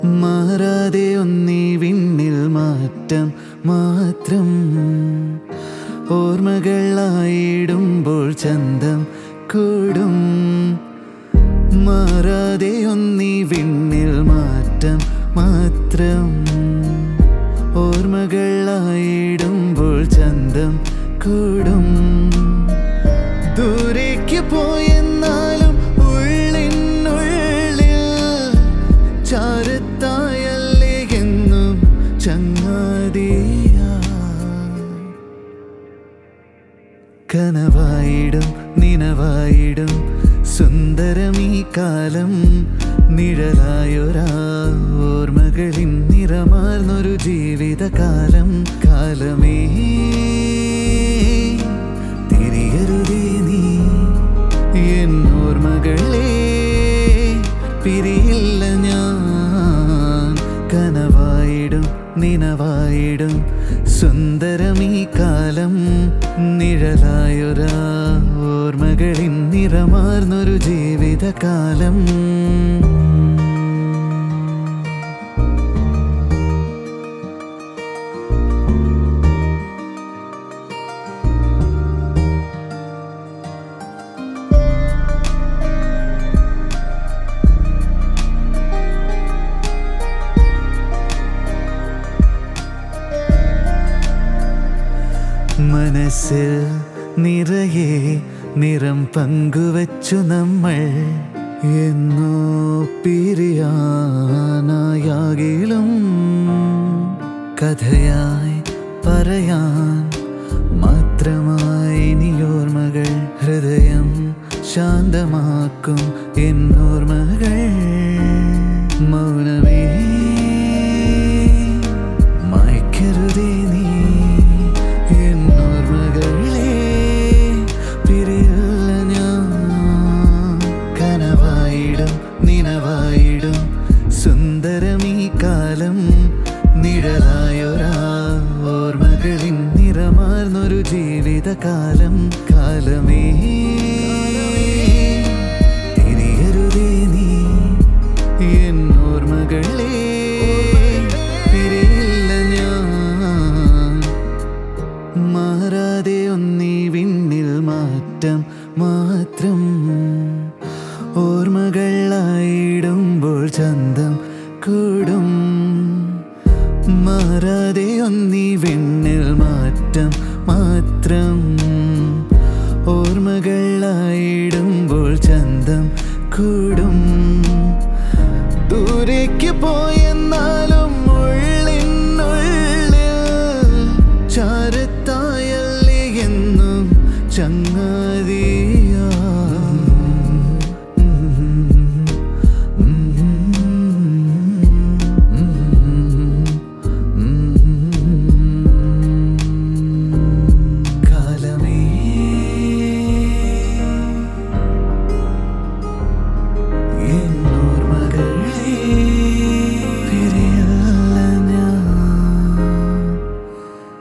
മാറാതെ ഒന്നീ വിണ്ണിൽ മാറ്റം മാത്രം ഓർമ്മകളായിടുമ്പോൾ ചന്തം കൂടും മാറാതെ ഒന്നീ വിണ്ണിൽ മാറ്റം മാത്രം ഓർമ്മകളായിടുമ്പോൾ ചന്തം കൂടും ദൂരേക്ക് പോയെന്നാലും ഉള്ളിനുള്ളിൽ ചാരത്തായല്ലേ എന്നും ചങ്ങാതിയാ കനവായിടും നിനവായിടും സുന്ദരമീ കാലം നിഴലായൊരാ ഓർമ്മകളിൻ നിറമാർന്നൊരു ജീവിതകാലം കാലമേ തിരിയരുതേ നീ എൻ ഓർമ്മകളെ പിരിയില്ല ഞാൻ കനവായിടും നിനവായിടും സുന്ദരമീ കാലം നിഴലായൊരാ ഓർമ്മകളിൻ നിറമാർന്നൊരു ജീവിതകാലം മനസ്സിൽ നിറയെ നിറം പങ്കുവച്ചു നമ്മൾ എന്നോ പിരിയാനായാകിലും കഥയായി പറയാൻ മാത്രമായി നീയോർമ്മകൾ ഹൃദയം ശാന്തമാക്കും എന്നോർമ്മകൾ മൗനമേ മായ്ക്കരുതേ നീ എന്നോർമ്മകളെ പിരിയില്ല ഞാൻ കനവായിടും നിനവായിടും സുന്ദരമീ കാലം നിഴലായൊരാ ഓർമ്മകളിൻ നിറമാർന്നൊരു ജീവിതകാലം കാലമേ തിരിയരുതേ നീ എൻ ഓർമ്മകളെ പിരിയില്ല ഞാൻ മാറാതെ ഒന്നീ വിണ്ണിൽ മാറ്റം മാത്രം ഓർമ്മകളായിടുമ്പോൾ ചന്തം കൂടും മാറാതെ ഒന്നീ വിണ്ണിൽ മാറ്റം മാത്രം ഓർമ്മകളായിടുമ്പോൾ ചന്തം കൂടും ദൂരേക്ക് പോയെന്നാലും ഉള്ളിനുള്ളിൽ ചാരത്തായല്ലേ എന്നും ചങ്ങാതിയാ